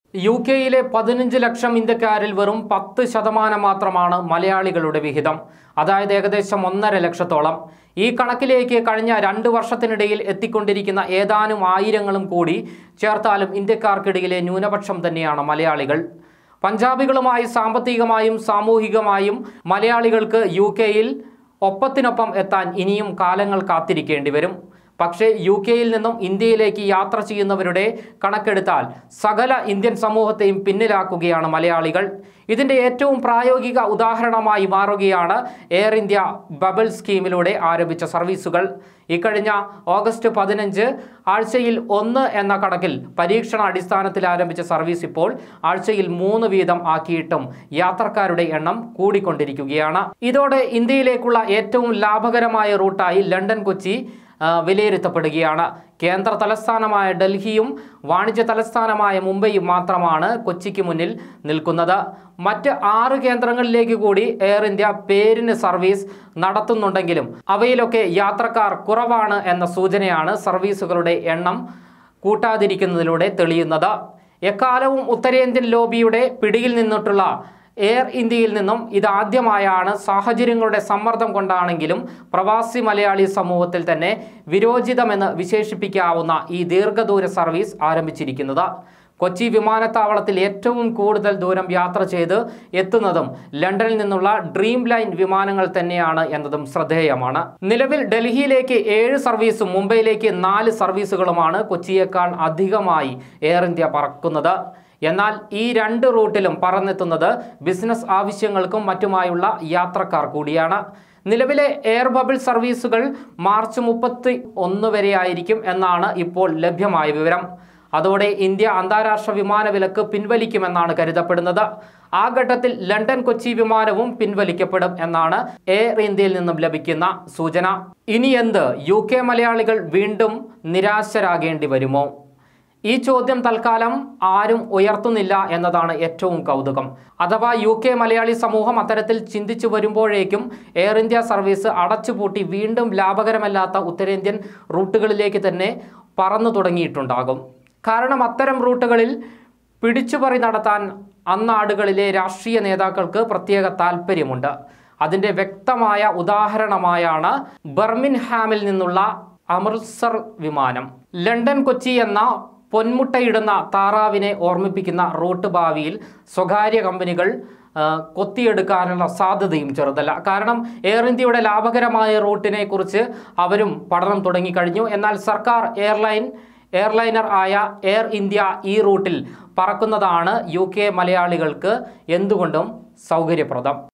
U കെയിലെ പതിനഞ്ച് ലക്ഷം ഇന്ത്യക്കാരിൽ വെറും പത്ത് ശതമാനം മാത്രമാണ് മലയാളികളുടെ വിഹിതം അതായത് ഏകദേശം ഒന്നര ലക്ഷത്തോളം ഈ കണക്കിലേക്ക് കഴിഞ്ഞ രണ്ട് വർഷത്തിനിടയിൽ എത്തിക്കൊണ്ടിരിക്കുന്ന ഏതാനും ആയിരങ്ങളും കൂടി ചേർത്താലും ഇന്ത്യക്കാർക്കിടയിലെ ന്യൂനപക്ഷം തന്നെയാണ് മലയാളികൾ പഞ്ചാബികളുമായി സാമ്പത്തികമായും സാമൂഹികമായും മലയാളികൾക്ക് യു കെയിൽ ഒപ്പത്തിനൊപ്പം എത്താൻ ഇനിയും കാലങ്ങൾ കാത്തിരിക്കേണ്ടി വരും പക്ഷേ യു കെയിൽ നിന്നും ഇന്ത്യയിലേക്ക് യാത്ര ചെയ്യുന്നവരുടെ കണക്കെടുത്താൽ സകല ഇന്ത്യൻ സമൂഹത്തെയും പിന്നിലാക്കുകയാണ് മലയാളികൾ ഇതിൻ്റെ ഏറ്റവും പ്രായോഗിക ഉദാഹരണമായി മാറുകയാണ് എയർ ഇന്ത്യ ബബിൾ സ്കീമിലൂടെ ആരംഭിച്ച സർവീസുകൾ ഇക്കഴിഞ്ഞ ഓഗസ്റ്റ് പതിനഞ്ച് ആഴ്ചയിൽ ഒന്ന് എന്ന കണക്കിൽ പരീക്ഷണ അടിസ്ഥാനത്തിൽ ആരംഭിച്ച സർവീസ് ഇപ്പോൾ ആഴ്ചയിൽ മൂന്ന് വീതം ആക്കിയിട്ടും യാത്രക്കാരുടെ എണ്ണം കൂടിക്കൊണ്ടിരിക്കുകയാണ് ഇതോടെ ഇന്ത്യയിലേക്കുള്ള ഏറ്റവും ലാഭകരമായ റൂട്ടായി ലണ്ടൻ കൊച്ചി ആ, വിലയിരുത്തപ്പെടുകയാണ് കേന്ദ്ര തലസ്ഥാനമായ ഡൽഹിയും വാണിജ്യ തലസ്ഥാനമായ മുംബൈയും മാത്രമാണ് കൊച്ചിക്ക് മുന്നിൽ നിൽക്കുന്നത് മറ്റ് ആറ് കേന്ദ്രങ്ങളിലേക്ക് കൂടി എയർ ഇന്ത്യ പേരിന് സർവീസ് നടത്തുന്നുണ്ടെങ്കിലും അവയിലൊക്കെ യാത്രക്കാർ കുറവാണ് എന്ന സൂചനയാണ് സർവീസുകളുടെ എണ്ണം കൂട്ടാതിരിക്കുന്നതിലൂടെ തെളിയുന്നത് എക്കാലവും ഉത്തരേന്ത്യൻ ലോബിയുടെ പിടിയിൽ നിന്നിട്ടുള്ള എയർ ഇന്ത്യയിൽ നിന്നും ഇതാദ്യമായാണ് സാഹചര്യങ്ങളുടെ സമ്മർദ്ദം കൊണ്ടാണെങ്കിലും പ്രവാസി മലയാളി സമൂഹത്തിൽ തന്നെ വിരോചിതമെന്ന് വിശേഷിപ്പിക്കാവുന്ന ഈ ദീർഘദൂര സർവീസ് ആരംഭിച്ചിരിക്കുന്നത് കൊച്ചി വിമാനത്താവളത്തിൽ ഏറ്റവും കൂടുതൽ ദൂരം യാത്ര ചെയ്ത് എത്തുന്നതും ലണ്ടനിൽ നിന്നുള്ള ഡ്രീം ലൈൻ വിമാനങ്ങൾ തന്നെയാണ് എന്നതും ശ്രദ്ധേയമാണ് നിലവിൽ ഡൽഹിയിലേക്ക് ഏഴ് സർവീസും മുംബൈയിലേക്ക് നാല് സർവീസുകളുമാണ് കൊച്ചിയേക്കാൾ അധികമായി എയർ ഇന്ത്യ പറക്കുന്നത് എന്നാൽ ഈ രണ്ട് റൂട്ടിലും പറന്നെത്തുന്നത് ബിസിനസ് ആവശ്യങ്ങൾക്കും മറ്റുമായുള്ള യാത്രക്കാർ കൂടിയാണ് നിലവിലെ എയർ ബബിൾ സർവീസുകൾ മാർച്ച് മുപ്പത്തി ഒന്ന് വരെ ആയിരിക്കും എന്നാണ് ഇപ്പോൾ ലഭ്യമായ വിവരം അതോടെ ഇന്ത്യ അന്താരാഷ്ട്ര വിമാന വിലക്ക് പിൻവലിക്കുമെന്നാണ് കരുതപ്പെടുന്നത് ആ ഘട്ടത്തിൽ ലണ്ടൻ കൊച്ചി വിമാനവും പിൻവലിക്കപ്പെടും എന്നാണ് എയർ ഇന്ത്യയിൽ നിന്നും ലഭിക്കുന്ന സൂചന ഇനി എന്ത് യു കെ മലയാളികൾ വീണ്ടും നിരാശരാകേണ്ടി വരുമോ ഈ ചോദ്യം തൽക്കാലം ആരും ഉയർത്തുന്നില്ല എന്നതാണ് ഏറ്റവും കൗതുകം അഥവാ യു കെ മലയാളി സമൂഹം അത്തരത്തിൽ ചിന്തിച്ചു വരുമ്പോഴേക്കും എയർ ഇന്ത്യ സർവീസ് അടച്ചുപൂട്ടി വീണ്ടും ലാഭകരമല്ലാത്ത ഉത്തരേന്ത്യൻ റൂട്ടുകളിലേക്ക് തന്നെ പറന്നു തുടങ്ങിയിട്ടുണ്ടാകും കാരണം അത്തരം റൂട്ടുകളിൽ പിടിച്ചുപറി നടത്താൻ അന്നാടുകളിലെ രാഷ്ട്രീയ നേതാക്കൾക്ക് പ്രത്യേക താല്പര്യമുണ്ട് അതിൻ്റെ വ്യക്തമായ ഉദാഹരണമായാണ് ബർമിൻഹാമിൽ നിന്നുള്ള അമൃത്സർ വിമാനം ലണ്ടൻ കൊച്ചി എന്ന പൊന്മുട്ടയിടുന്ന താറാവിനെ ഓർമ്മിപ്പിക്കുന്ന റൂട്ട് ഭാവിയിൽ സ്വകാര്യ കമ്പനികൾ ആ, കൊത്തിയെടുക്കാനുള്ള സാധ്യതയും ചെറുതല്ല കാരണം എയർ ഇന്ത്യയുടെ ലാഭകരമായ റൂട്ടിനെ കുറിച്ച് അവരും പഠനം തുടങ്ങിക്കഴിഞ്ഞു എന്നാൽ സർക്കാർ എയർലൈൻ എയർലൈനർ ആയ എയർ ഇന്ത്യ ഈ റൂട്ടിൽ പറക്കുന്നതാണ് യു കെ മലയാളികൾക്ക് എന്തുകൊണ്ടും സൗകര്യപ്രദം